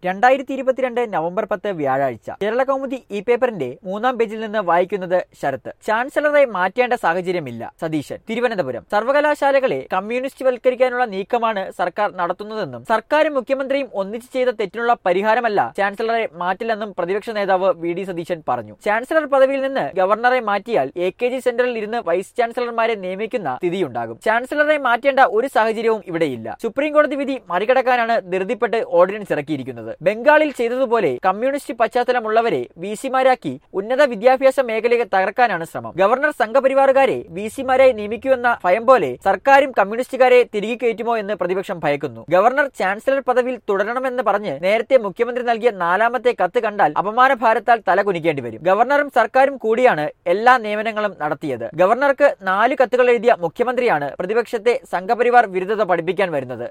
രണ്ടായിരത്തി ഇരുപത്തിരണ്ട് നവംബർ പത്ത് വ്യാഴാഴ്ച കേരള കൗമുദി ഇ പേപ്പറിന്റെ മൂന്നാം പേജിൽ നിന്ന് വായിക്കുന്നത് ശരത്ത് ചാൻസലറെ മാറ്റേണ്ട സാഹചര്യമില്ല സതീശൻ തിരുവനന്തപുരം സർവകലാശാലകളെ കമ്മ്യൂണിസ്റ്റ് വൽക്കരിക്കാനുള്ള നീക്കമാണ് സർക്കാർ നടത്തുന്നതെന്നും സർക്കാരും മുഖ്യമന്ത്രിയും ഒന്നിച്ച് ചെയ്ത തെറ്റിനുള്ള പരിഹാരമല്ല ചാൻസലറെ മാറ്റില്ലെന്നും പ്രതിപക്ഷ നേതാവ് വി ഡി സതീശൻ പറഞ്ഞു ചാൻസലർ പദവിയിൽ നിന്ന് ഗവർണറെ മാറ്റിയാൽ എ കെ ജി സെന്ററിൽ ഇരുന്ന് വൈസ് ചാൻസലർമാരെ നിയമിക്കുന്ന സ്ഥിതിയുണ്ടാകും ചാൻസലറെ മാറ്റേണ്ട ഒരു സാഹചര്യവും ഇവിടെയില്ല സുപ്രീം കോടതി വിധി മറികടക്കാനാണ് ധൃതിപ്പെട്ട് ഓർഡിനൻസ് ഇറക്കിയിരിക്കുന്നത് ബംഗാളിൽ ചെയ്തതുപോലെ കമ്മ്യൂണിസ്റ്റ് പശ്ചാത്തലമുള്ളവരെ വി സിമാരാക്കി ഉന്നത വിദ്യാഭ്യാസ മേഖലയെ തകർക്കാനാണ് ശ്രമം ഗവർണർ സംഘപരിവാറുകാരെ വി സിമാരായി നിയമിക്കുമെന്ന ഭയം പോലെ സർക്കാരും കമ്മ്യൂണിസ്റ്റുകാരെ തിരികെ കയറ്റുമോ എന്ന് പ്രതിപക്ഷം ഭയക്കുന്നു ഗവർണർ ചാൻസലർ പദവിയിൽ തുടരണമെന്ന് പറഞ്ഞ് നേരത്തെ മുഖ്യമന്ത്രി നൽകിയ നാലാമത്തെ കത്ത് കണ്ടാൽ അപമാന ഭാരത്താൽ തല കുനിക്കേണ്ടി വരും ഗവർണറും സർക്കാരും കൂടിയാണ് എല്ലാ നിയമനങ്ങളും നടത്തിയത് ഗവർണർക്ക് നാല് കത്തുകൾ എഴുതിയ മുഖ്യമന്ത്രിയാണ് പ്രതിപക്ഷത്തെ സംഘപരിവാർ വിരുദ്ധത പഠിപ്പിക്കാൻ വരുന്നത്